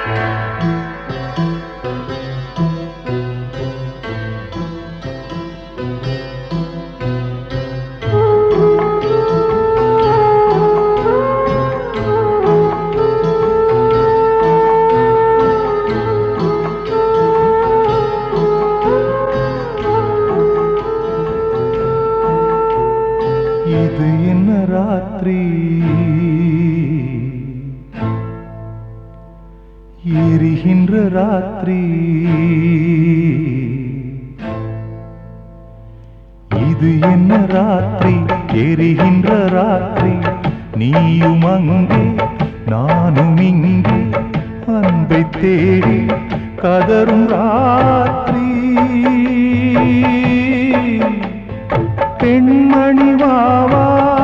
இது என்ன ராத்திரி எரிகின்ற ராத்திரி இது என்ன ராத்திரி எரிகின்ற ராத்திரி நீயும் அங்கே நானும் இங்கே அன்பை தேடி கதரும் ராத்திரி பெண்மணி வாவா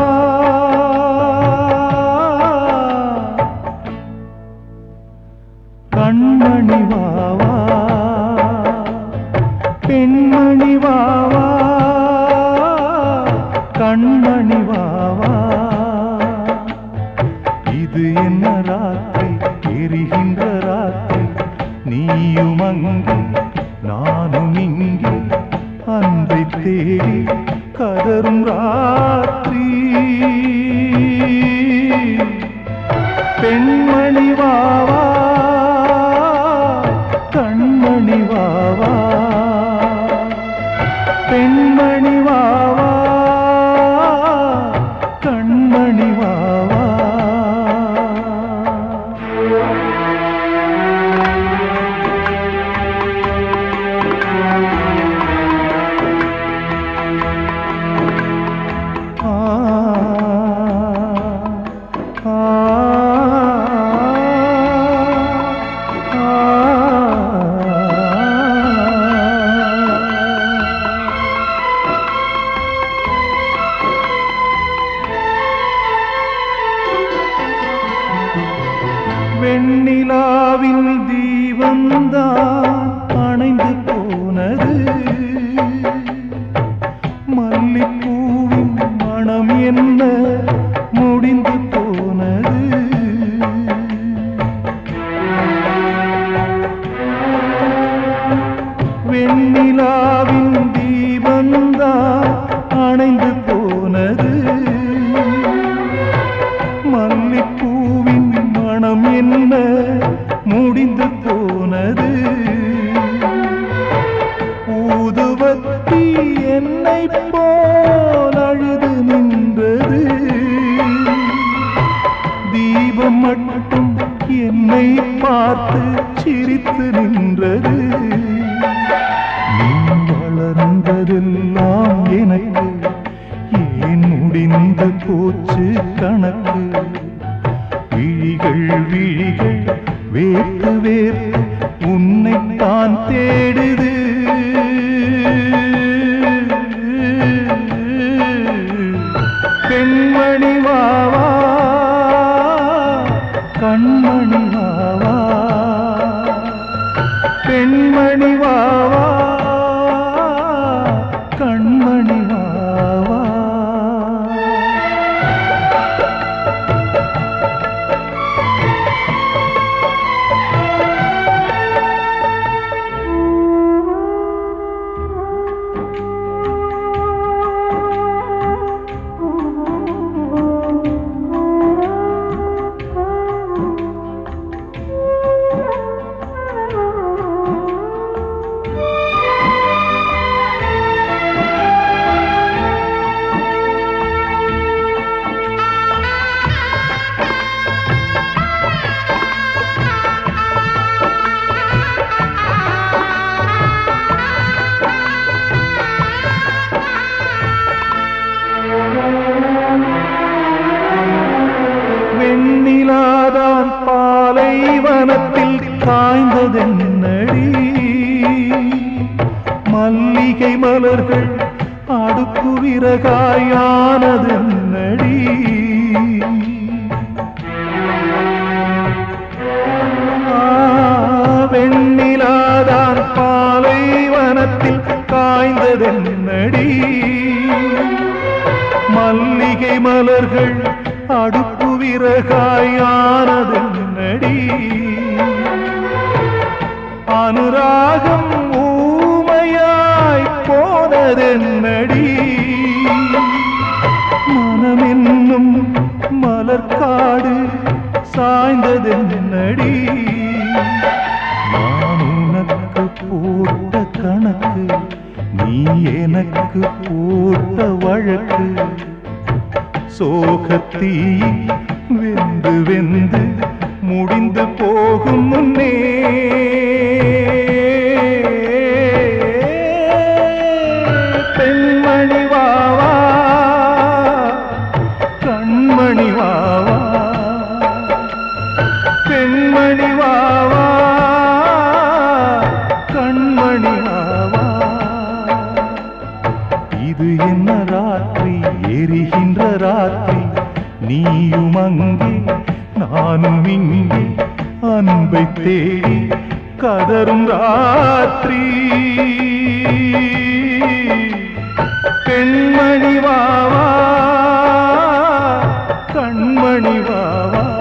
கண்மணி வாவா பெண்மணி வாவா கண்மணி வாவா இது என்ன ராத்திரி எரிகின்ற ராத்திரி நீயும் அங்கே நானும் இங்கே அன்பை தேடி கதரும் ராத்திரி பெண்மணி வாவா கண்மணி வாவா பெண்மணி வாவா கண்மணி வாவா ஆ ஆ ஆ வெண்ணிலாவின் தீபந்தான் அணைந்து போனது மல்லிப்பூவின் மனம் என்ன முடிந்து போனது வெண்ணிலாவின் தீபந்தான் அணைந்து போனது மல்லிப்பூவின் மனம் என்ன முடிந்து போனது ஊதுவத்தி என்னை போல் அழுது நின்றது தீபம் மட்டும் என்னை பார்த்து சிரித்து நின்றது நீ வளர்ந்ததெல்லாம் எனக்கு ஏன் முடிந்து போச்சு கணக்கு விழிகள் விழிகள் வேர்த்து வேர்த்து உன்னைத்தான் தேடுது பெண்மணி வாவா கண்மணி வாவா பெண்மணி வாவா கண்மணி வாவா வெண்ணிலாதான் பாலைவனத்தில் காய்ந்ததென்னடி மல்லிகை மலர்கள் அடுப்பு விறகாயானதென்னடி ஆ, வெண்ணிலாதான் பாலைவனத்தில் காய்ந்ததென்னடி மல்லிகை மலர்கள் அடுப்பு விறகாயானதென்னடி அனுராகம் ஊமையாய் போனதென்னடி மனமென்னும் மலர்காடு சாய்ந்ததென்னடி நான் உனக்கு போட்ட கணக்கு நீ எனக்கு போட்ட வழக்கு சோகத்தீ வெந்து வெந்து முடிந்து போகும் முன்னே பெண்மணி வாவா கண்மணி வாவா பெண்மணி வாவா கண்மணி வாவா இது என்ன ராத்திரி எரிகின்ற ராத்திரி நீயும் அங்கே நானும் இங்கே அன்பை தேடி கதரும் ராத்திரி பெண்மணி வாவா கண்மணி வாவா